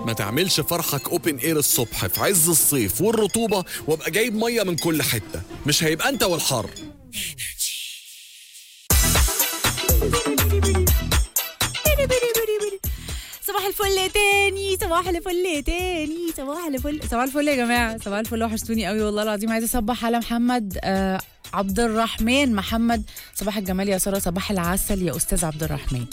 ما تعملش فرحك اوبن اير الصبح في عز الصيف والرطوبة وابقى جايب مية من كل حتة مش هيبقى انت والحر صباح الفل تاني صباح الفل تاني صباح الفل صباح الفل يا جماعه صباح الفل وحشتوني قوي والله العظيم عايزه اصبح على محمد آه عبد الرحمن محمد صباح الجمال يا ساره صباح العسل يا استاذ عبد الرحمن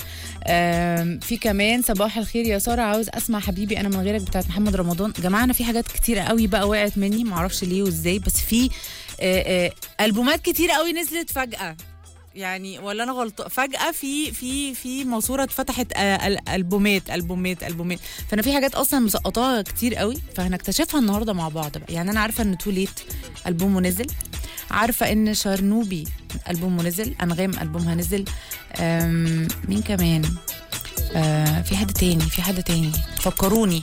آم، في كمان صباح الخير يا ساره عاوز اسمع حبيبي انا من غيرك بتاعت محمد رمضان جماعه انا في حاجات كتيره قوي بقى وقعت مني معرفش ليه وازاي بس في آه، آه، البومات كتيره قوي نزلت فجاه يعني ولا انا غلط فجاه في في في ماسوره اتفتحت آه، ال- البومات البومات البومات فانا في حاجات اصلا مسقطاها كتير قوي فهنكتشفها النهارده مع بعض بقى يعني انا عارفه ان تو ليت البومه نزل عارفه ان شرنوبي البومه نزل انغام البومها نزل أم، مين كمان آه في حد تاني في حد تاني فكروني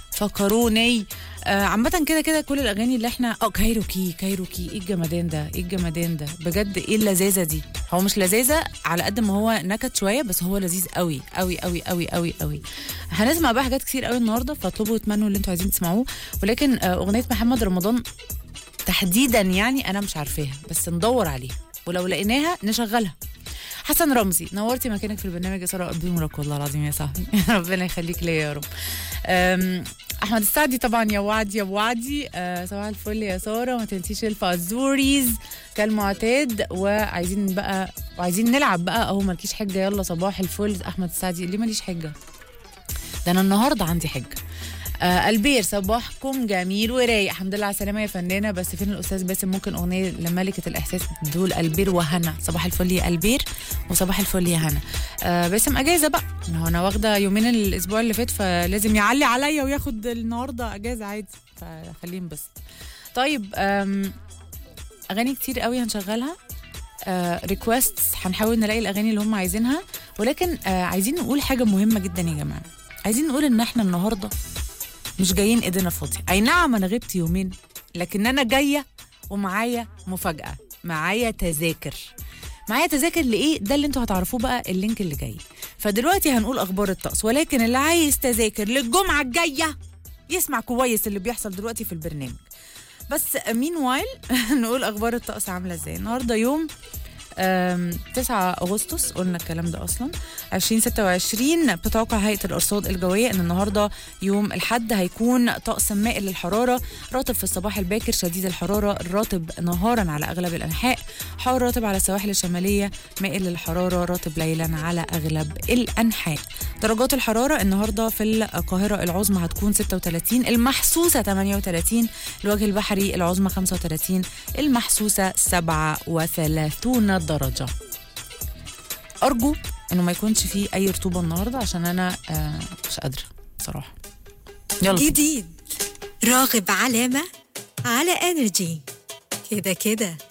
فكروني آه عامة كده كده كل الأغاني اللي احنا اه كايروكي كايروكي ايه الجمدان ده ايه الجمدان ده بجد ايه اللذاذة دي هو مش لذاذة على قد ما هو نكت شوية بس هو لذيذ قوي قوي قوي قوي قوي قوي هنسمع بقى حاجات كتير قوي النهاردة فاطلبوا واتمنوا اللي انتوا عايزين تسمعوه ولكن آه أغنية محمد رمضان تحديدا يعني انا مش عارفاها بس ندور عليها ولو لقيناها نشغلها حسن رمزي نورتي مكانك في البرنامج يا ساره قد عمرك والله العظيم يا صاحبي ربنا يخليك ليا يا رب أم، احمد السعدي طبعا يا وعد يا وعدي أه صباح الفل يا ساره وما تنسيش الفازوريز كالمعتاد وعايزين بقى وعايزين نلعب بقى اهو مالكيش حجه يلا صباح الفل احمد السعدي ليه ماليش حجه ده انا النهارده عندي حجه آه البير صباحكم جميل ورايق الحمد لله على السلامه يا فنانه بس فين الاستاذ باسم ممكن اغنيه لملكه الاحساس دول البير وهنا صباح الفل يا البير وصباح الفل يا هنا آه باسم اجازه بقى ما هو انا واخده يومين الاسبوع اللي فات فلازم يعلي عليا وياخد النهارده اجازه عادي فخليه ينبسط طيب آم، اغاني كتير قوي هنشغلها ريكويستس هنحاول نلاقي الاغاني اللي هم عايزينها ولكن آه عايزين نقول حاجه مهمه جدا يا جماعه عايزين نقول ان احنا النهارده مش جايين ايدينا فاضيه اي نعم انا غبت يومين لكن انا جايه ومعايا مفاجاه معايا تذاكر معايا تذاكر لايه ده اللي انتوا هتعرفوه بقى اللينك اللي جاي فدلوقتي هنقول اخبار الطقس ولكن اللي عايز تذاكر للجمعه الجايه يسمع كويس اللي بيحصل دلوقتي في البرنامج بس مين وايل نقول اخبار الطقس عامله ازاي النهارده يوم أم، 9 اغسطس قلنا الكلام ده اصلا 2026 بتتوقع هيئه الارصاد الجويه ان النهارده يوم الحد هيكون طقس مائل للحراره راتب في الصباح الباكر شديد الحراره راتب نهارا على اغلب الانحاء حار راتب على السواحل الشماليه مائل للحراره راتب ليلا على اغلب الانحاء درجات الحراره النهارده في القاهره العظمى هتكون 36 المحسوسه 38 الوجه البحري العظمى 35 المحسوسه 37 درجه ارجو انه ما يكونش فيه اي رطوبه النهارده عشان انا آه مش قادره بصراحه يلا جديد راغب علامة على انرجي كده كده